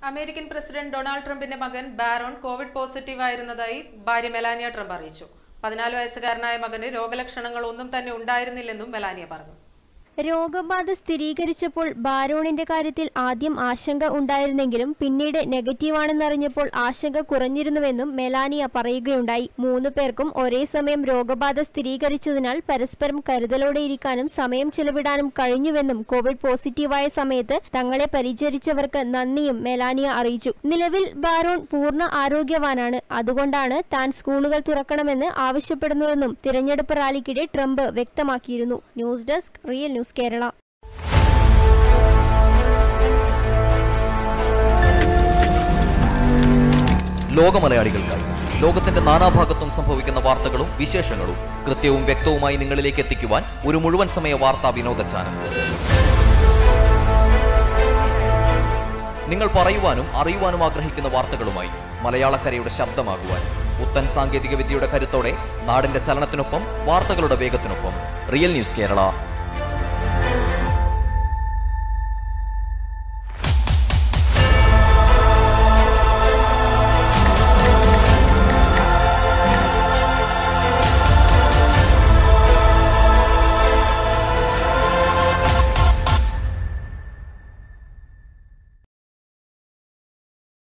American president Donald ട്രംപിന്റെ മകൻ Baron Covid positive ആയിരുന്നതായി ഭാര്യ മെലാനിയ ട്രംപ് അറിയിച്ചു പതിനാല് വയസ്സുകാരനായ മകന് രോഗലക്ഷണങ്ങൾ ഒന്നും തന്നെ ഉണ്ടായിരുന്നില്ലെന്നും മെലാനിയ പറഞ്ഞു രോഗബാധ സ്ഥിരീകരിച്ചപ്പോൾ ബാരോണിന്റെ കാര്യത്തിൽ ആദ്യം ആശങ്ക ഉണ്ടായിരുന്നെങ്കിലും പിന്നീട് നെഗറ്റീവാണെന്നറിഞ്ഞപ്പോൾ ആശങ്ക കുറഞ്ഞിരുന്നുവെന്നും മെലാനിയ പറയുകയുണ്ടായി മൂന്നു പേർക്കും ഒരേ സമയം രോഗബാധ സ്ഥിരീകരിച്ചതിനാൽ പരസ്പരം കരുതലോടെ ഇരിക്കാനും സമയം ചെലവിടാനും കഴിഞ്ഞുവെന്നും കോവിഡ് പോസിറ്റീവായ സമയത്ത് തങ്ങളെ പരിചരിച്ചവർക്ക് നന്ദിയും മെലാനിയ അറിയിച്ചു നിലവിൽ ബാരോൺ പൂർണ്ണ ആരോഗ്യവാനാണ് അതുകൊണ്ടാണ് താൻ സ്കൂളുകൾ തുറക്കണമെന്ന് ആവശ്യപ്പെടുന്നതെന്നും തിരഞ്ഞെടുപ്പ് റാലിക്കിടെ ട്രംപ് വ്യക്തമാക്കിയിരുന്നു news desk real news Kerala ലോകമലയാളികൾക്കായി ലോകത്തിന്റെ നാനാഭാഗത്തും സംഭവിക്കുന്ന വാർത്തകളും വിശേഷങ്ങളും കൃത്യവും വ്യക്തവുമായി നിങ്ങളിലേക്ക് എത്തിക്കുവാൻ ഒരു മുഴുവൻ സമയ വാർത്താ വിനോദ ചാനൽ നിങ്ങൾ പറയുവാനും അറിയുവാനും ആഗ്രഹിക്കുന്ന വാർത്തകളുമായി മലയാളക്കരയുടെ ശബ്ദമാകുവാൻ പുത്തൻ സാങ്കേതിക വിദ്യയുടെ കരുത്തോടെ നാടിന്റെ ചലനത്തിനൊപ്പം വാർത്തകളുടെ വേഗത്തിനൊപ്പം റിയൽ ന്യൂസ് കേരള